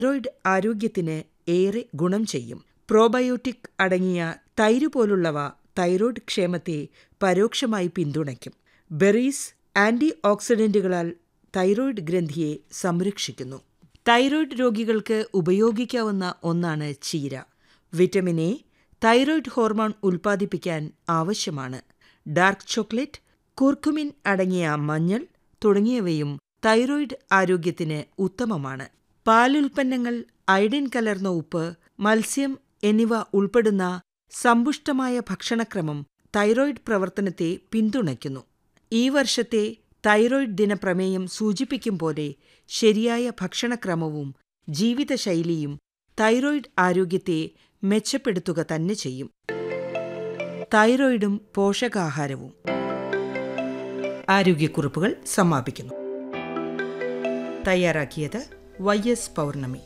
thyroid ആരോഗ്യത്തിന് ഏറെ ഗുണം ചെയ്യും പ്രോബയോട്ടിക് അടങ്ങിയ തൈര് പോലുള്ളവ തൈറോയ്ഡ് ക്ഷേമത്തെ പരോക്ഷമായി പിന്തുണയ്ക്കും ബെറീസ് ആന്റി ഓക്സിഡന്റുകളാൽ തൈറോയ്ഡ് ഗ്രന്ഥിയെ സംരക്ഷിക്കുന്നു തൈറോയ്ഡ് രോഗികൾക്ക് ഉപയോഗിക്കാവുന്ന ഒന്നാണ് ചീര വിറ്റമിൻ എ തൈറോയ്ഡ് ഹോർമോൺ ഉൽപ്പാദിപ്പിക്കാൻ ആവശ്യമാണ് ഡാർക്ക് ചോക്ലേറ്റ് കുർക്കുമിൻ അടങ്ങിയ മഞ്ഞൾ തുടങ്ങിയവയും തൈറോയ്ഡ് ആരോഗ്യത്തിന് ഉത്തമമാണ് പാലുൽപ്പന്നങ്ങൾ അയഡിൻ കലർന്ന ഉപ്പ് മത്സ്യം എന്നിവ ഉൾപ്പെടുന്ന സമ്പുഷ്ടമായ ഭക്ഷണക്രമം തൈറോയ്ഡ് പ്രവർത്തനത്തെ പിന്തുണയ്ക്കുന്നു ഈ വർഷത്തെ തൈറോയ്ഡ് ദിനപ്രമേയം സൂചിപ്പിക്കും പോലെ ശരിയായ ഭക്ഷണക്രമവും ജീവിതശൈലിയും തൈറോയ്ഡ് ആരോഗ്യത്തെ മെച്ചപ്പെടുത്തുക തന്നെ ചെയ്യും തൈറോയ്ഡും പോഷകാഹാരവും ആരോഗ്യക്കുറിപ്പുകൾ സമാപിക്കുന്നു തയ്യാറാക്കിയത് Y S Pournami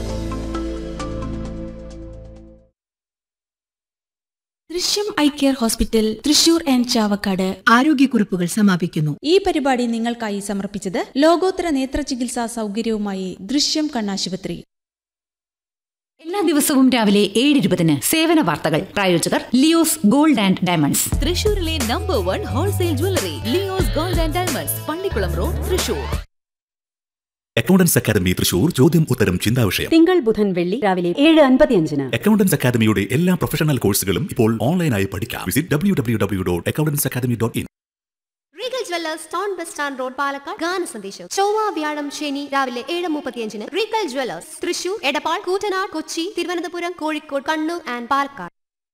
Drishyam eye care hospital Thrissur and Chavakkad ആരോഗ്യക്കുറിപ്പുകൾ സമാപിക്കുന്നു ഈ പരിപാടി നിങ്ങൾക്കായി സമർപ്പിച്ചത് ലോകോത്തര നേത്ര ചികിത്സാ സൗകര്യവുമായി ദൃശ്യം കണ്ണാശുപത്രി എല്ലാ ദിവസവും രാവിലെ ഏഴ് ഇരുപതിന് സേവന വാർത്തകൾ പ്രായോജകർ ലിയോസ് ഗോൾഡ് ആൻഡ് ഡയമണ്ട്സ് തൃശൂരിലെ number one wholesale jewellery Leo's gold and diamonds Pallikulam road Thrissur accountants academy Thrissur ചോദ്യം ഉത്തരം ചിന്താവിഷയം തിങ്കൾ ബുധൻ വെള്ളി രാവിലെ ഏഴ് അൻപത്തിയഞ്ചിന് അക്കൗണ്ടൻസ് അക്കാദമിയുടെ എല്ലാ പ്രൊഫഷണൽ കോഴ്സുകളും ഇപ്പോൾ ഓൺലൈനായി പഠിക്കാം visit W W W dot accountants academy dot in Regal Jewellers town bus stand road Palakkad ഗാന സന്ദേശം ചൊവ്വ വ്യാഴം ശനി രാവിലെ ഏഴ് മുപ്പത്തിയഞ്ചിന് Regal Jewellers Thrissur Edappal Koottanad Kochi Thiruvananthapuram Kozhikode Kannur and Palakkad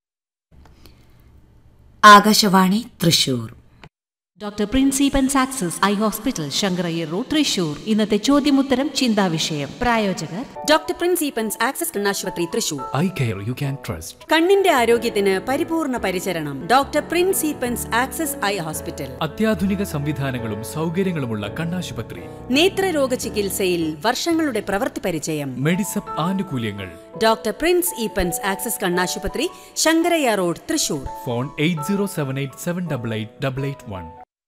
Akashvani Thrissur doctor പ്രിൻസിപ്പൻ സാക്സസ് eye hospital Sankara Iyer road Thrissur ഇന്നത്തെ ചോദ്യമുത്തരം ചിന്താവിഷയം പ്രായോജകർ ഡോക്ടർ പ്രിൻസിപ്പൻസ് ആക്സസ് കണ്ണാശുപത്രി Thrissur eye care you can trust കണ്ണിന്റെ ആരോഗ്യത്തിന് പരിപൂർണ പരിചരണം ഡോക്ടർ പ്രിൻസിപ്പൻസ് ആക്സസ് ഐ ഹോസ്പിറ്റൽ അത്യാധുനിക സംവിധാനങ്ങളും സൗകര്യങ്ങളുമുള്ള കണ്ണാശുപത്രി നേത്രരോഗ ചികിത്സയിൽ വർഷങ്ങളുടെ പ്രവൃത്തി പരിചയം മെഡിസപ്പ് ആനുകൂല്യങ്ങൾ ഡോക്ടർ പ്രിൻസ് ഈപ്പൻസ് ആക്സസ് കണ്ണാശുപത്രി Sankaraiah road Thrissur phone eight zero seven eight seven double eight double eight one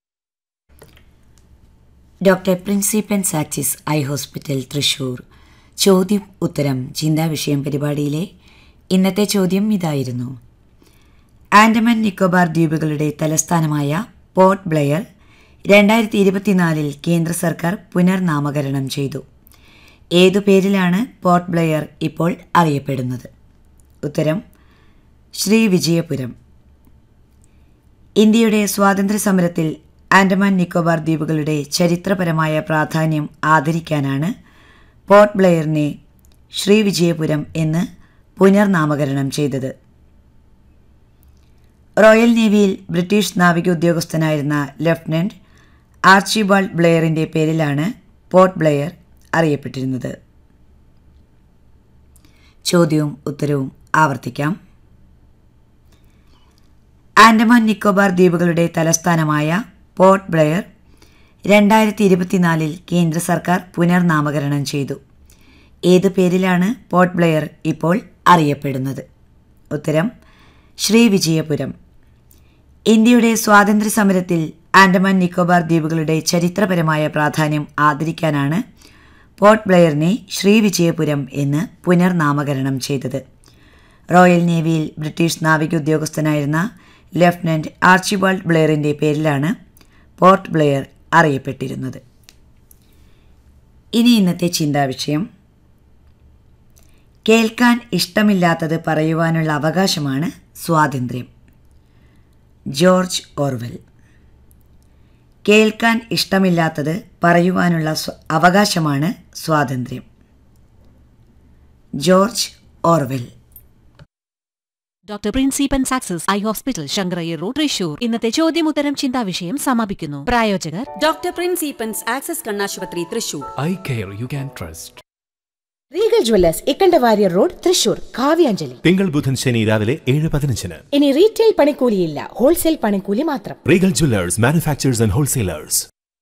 doctor പ്രിൻസിപ്പൻ സാക്സിസ് eye hospital Thrissur ചോദ്യം ഉത്തരം ചിന്താവിഷയം പരിപാടിയിലെ ഇന്നത്തെ ചോദ്യം ഇതായിരുന്നു ആൻഡമാൻ നിക്കോബാർ ദ്വീപുകളുടെ തലസ്ഥാനമായ പോർട്ട് ബ്ലെയർ രണ്ടായിരത്തി ഇരുപത്തിനാലിൽ കേന്ദ്ര സർക്കാർ പുനർനാമകരണം ചെയ്തു ഏതു പേരിലാണ് പോർട്ട് ബ്ലെയർ ഇപ്പോൾ അറിയപ്പെടുന്നത് ഉത്തരം ശ്രീ വിജയപുരം ഇന്ത്യയുടെ സ്വാതന്ത്ര്യ സമരത്തിൽ ആൻഡമാൻ നിക്കോബാർ ദ്വീപുകളുടെ ചരിത്രപരമായ പ്രാധാന്യം ആദരിക്കാനാണ് പോർട്ട് ബ്ലെയറിനെ ശ്രീവിജയപുരം എന്ന് പുനർനാമകരണം ചെയ്തത് റോയൽ നേവിയിൽ ബ്രിട്ടീഷ് നാവിക ഉദ്യോഗസ്ഥനായിരുന്ന ലഫ്റ്റനന്റ് ആർച്ചിബാൾഡ് ബ്ലെയറിൻ്റെ പേരിലാണ് പോർട്ട് ബ്ലെയർ അറിയപ്പെട്ടിരുന്നത് ചോദ്യവും ഉത്തരവും ആവർത്തിക്കാം ആൻഡമാൻ നിക്കോബാർ ദ്വീപുകളുടെ തലസ്ഥാനമായ പോർട്ട് ബ്ലെയർ രണ്ടായിരത്തി ഇരുപത്തിനാലിൽ കേന്ദ്ര സർക്കാർ പുനർനാമകരണം ചെയ്തു ഏത് പേരിലാണ് പോർട്ട് ബ്ലെയർ ഇപ്പോൾ അറിയപ്പെടുന്നത് ഉത്തരം ശ്രീവിജയപുരം ഇന്ത്യയുടെ സ്വാതന്ത്ര്യ സമരത്തിൽ ആൻഡമാൻ നിക്കോബാർ ദ്വീപുകളുടെ ചരിത്രപരമായ പ്രാധാന്യം ആദരിക്കാനാണ് പോർട്ട് ബ്ലെയറിനെ ശ്രീവിജയപുരം എന്ന് പുനർനാമകരണം ചെയ്തത് റോയൽ നേവിയിൽ ബ്രിട്ടീഷ് നാവിക ഉദ്യോഗസ്ഥനായിരുന്ന ലഫ്റ്റനന്റ് ആർച്ചിബാൾഡ് ബ്ലെയറിൻ്റെ പേരിലാണ് പോർട്ട് ബ്ലെയർ അറിയപ്പെട്ടിരുന്നത് ഇനി ഇന്നത്തെ ചിന്താവിഷയം കേൾക്കാൻ ഇഷ്ടമില്ലാത്തത് പറയുവാനുള്ള അവകാശമാണ് സ്വാതന്ത്ര്യം ജോർജ് ഓർവെൽ കേൾക്കാൻ ഇഷ്ടമില്ലാത്തത് പറയുവാനുള്ള അവകാശമാണ് സ്വാതന്ത്ര്യം George Orwell doctor പ്രിൻസിപ്പൻ സാക്സസ് eye hospital Sankara Iyer road Thrissur ഇന്നത്തെ ചോദ്യമുത്തരം ചിന്താവിഷയം സമാപിക്കുന്നു പ്രായോജകർ ഡോക്ടർ പ്രിൻസിപ്പൻസ് ആക്സസ് കണ്ണാശുപത്രി Thrissur eye care you can trust Regal Jewellers ഇക്കണ്ടവാര്യർ road Thrissur കാവ്യാഞ്ജലി തിങ്കൾ ബുധൻ ശനി രാവിലെ ഏഴ് പതിനഞ്ചിന് ഇനി റീറ്റെയിൽ പണിക്കൂലിയില്ല ഹോൾസെയിൽ പണിക്കൂലി മാത്രം Regal jewellers manufacturers and wholesalers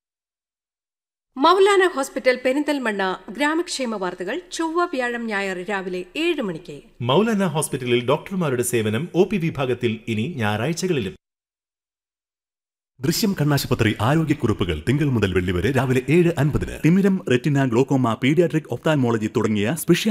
Moulana hospital Perinthalmanna ഗ്രാമക്ഷേമ വാർത്തകൾ ചൊവ്വ വ്യാഴം ഞായർ രാവിലെ ഏഴ് മണിക്ക് മൗലാന ഹോസ്പിറ്റലിൽ ഡോക്ടർമാരുടെ സേവനം ഒ പി വിഭാഗത്തിൽ ഇനി ഞായറാഴ്ചകളിലും ദൃശ്യം കണ്ണാശുപത്രി ആരോഗ്യക്കുറിപ്പുകൾ തിങ്കൾ മുതൽ വെള്ളി വരെ രാവിലെ ഏഴ് അൻപതിന് തിമിരം റെറ്റിന ഗ്ലോക്കോമ പീഡിയാട്രിക് ഒപ്താൻമോളജി തുടങ്ങിയ സ്പെഷ്യ